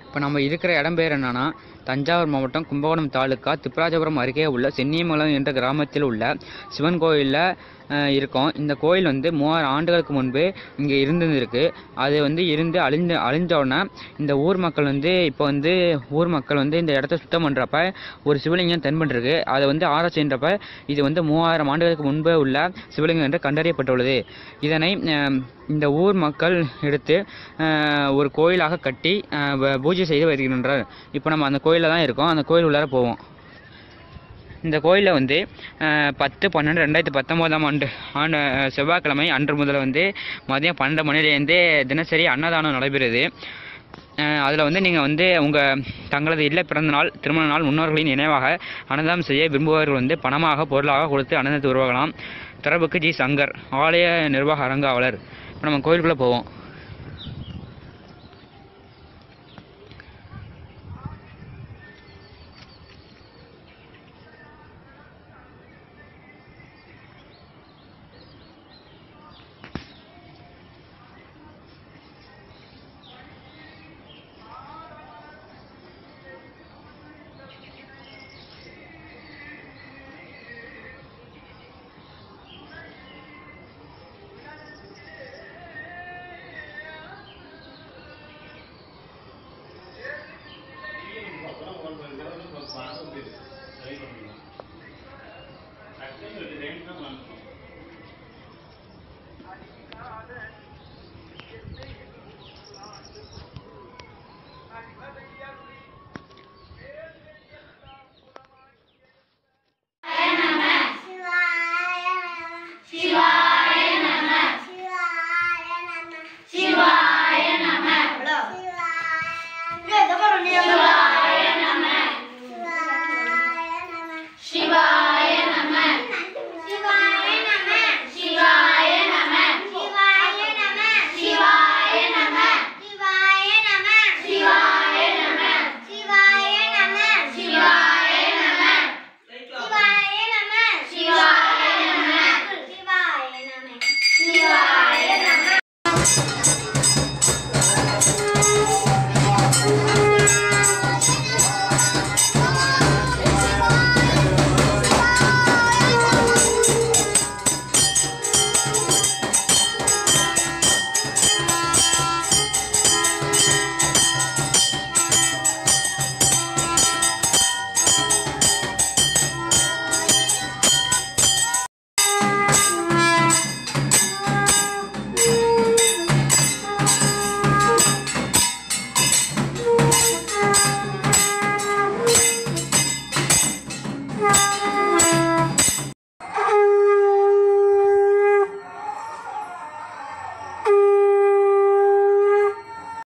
இப்போ நம்ம இருக்கிற இடம் பேர் என்னன்னா தஞ்சாவூர் மாவட்டம் கும்பகோணம் தாலுக்கா திப்பராஜபுரம் அருகே உள்ள சென்னியமலம் என்ற கிராமத்தில் உள்ள சிவன் கோயிலில் இருக்கோம் இந்த கோயில் வந்து மூவாயிரம் ஆண்டுகளுக்கு முன்பு இங்கே இருந்திருக்கு அது வந்து இருந்து அழிஞ்ச அழிஞ்ச உடனே இந்த ஊர் மக்கள் வந்து இப்போ வந்து ஊர் மக்கள் வந்து இந்த இடத்த சுத்தம் பண்ணுறப்ப ஒரு சிவலிங்கம் தென்பட்டிருக்கு அதை வந்து ஆராய்ச்சின்றப்ப இது வந்து மூவாயிரம் ஆண்டுகளுக்கு முன்பே உள்ள சிவலிங்கம் என்று கண்டறியப்பட்டுள்ளது இதனை அஹ், இந்த ஊர் மக்கள் எடுத்து அஹ், ஒரு கோயிலாக கட்டி அஹ், வ- பூஜை செய்து வருகின்றனர் இப்போ நம்ம அந்த கோயிலில் தான் இருக்கோம் அந்த கோயில் உள்ளார போவோம் இந்த கோயிலில் வந்து அஹ், பத்து பன்னெண்டு ரெண்டாயிரத்தி பத்தொம்போதாம் ஆண்டு ஆண்டு அஹ், செவ்வாய்க்கிழமை அன்று முதல் வந்து மதியம் பன்னெண்டு மணிலேருந்து தினசரி அன்னதானம் நடைபெறுது அதில் வந்து நீங்கள் வந்து உங்கள் தங்களது இல்ல பிறந்த நாள் திருமண நாள் முன்னோர்களின் நினைவாக அன்னதானம் செய்ய விரும்புபவர்கள் வந்து பணமாக பொருளாக கொடுத்து அன்னதானத்தை உருவாகலாம் தொடர்புக்கு ஜி சங்கர் ஆலய நிர்வாக அரங்காவலர் இப்போ நம்ம கோயிலுக்குள்ளே போவோம் சிவாய நம